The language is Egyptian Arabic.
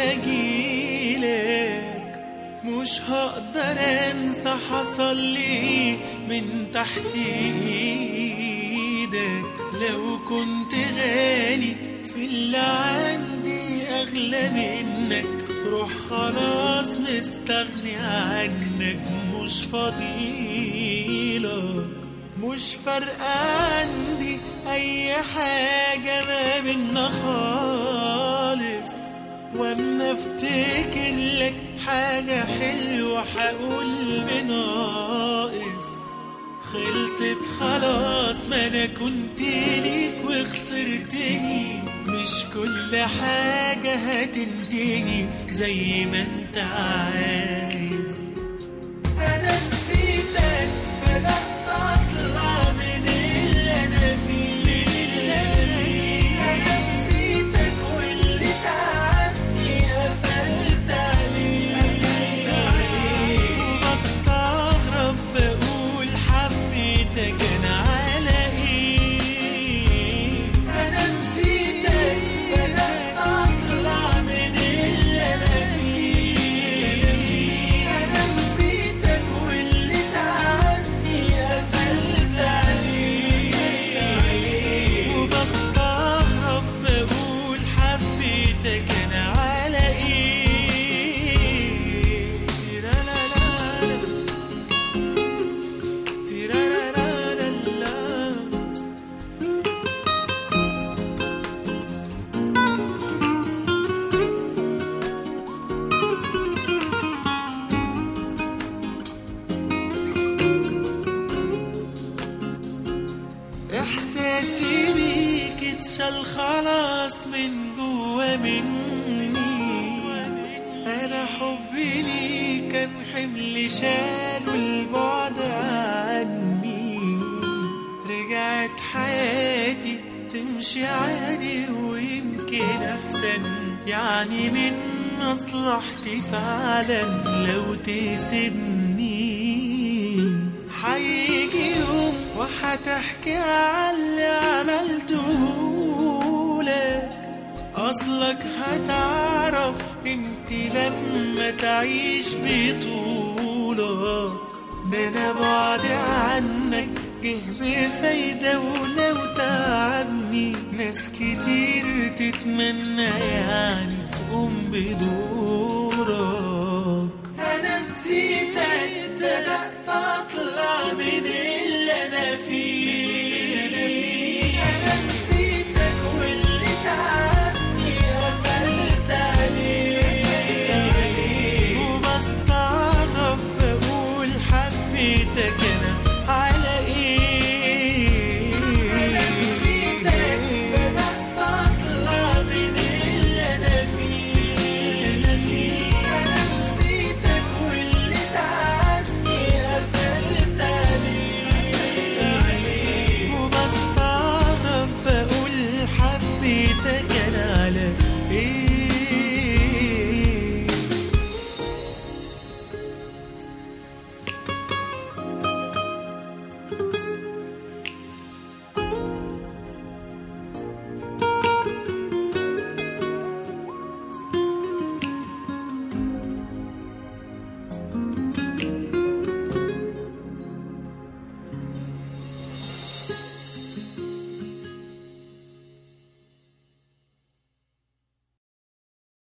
هجيلك مش هقدر انسى حصل لي من تحت ايدك لو كنت غالي في اللي عندي اغلى منك روح خلاص مستغني عنك مش فضيلك مش فارقة عندي أي حاجة ما بينا خالص وأما أفتكر لك حاجة حلوة هقول بناقص خلصت خلاص ما أنا كنت ليك وخسرتني مش كل حاجة هتنتهي زي ما انت عايز أنا نسيتك بدأت أطلع من اللي أنا فيه أنا نسيتك واللي تعبني قفلت عليه وبستغرب بقول حبيتك أنا على إيه أنا نسيتك بدأت أطلع من اللي أنا فيه أنا نسيتك واللي تعبني قفلت عليه وبستغرب بقول حبيتك أنا على إيه تيرالالا تيرالالا احساسي بيك اتشال خلاص من جوا مني انا حبي ليك كان حمل شاله البعد عني رجعت حياتي تمشي عادي ويمكن احسن يعني من مصلحتي فعلا لو تسيبني هيجي يوم وهتحكي على اللي عملته لك اصلك هتعرف انت لما تعيش بطولك ده انا بعد عنك جه بفايدة ولو تعبني ناس كتير تتمنى يعني تقوم بدورك انا نسيتك بدأت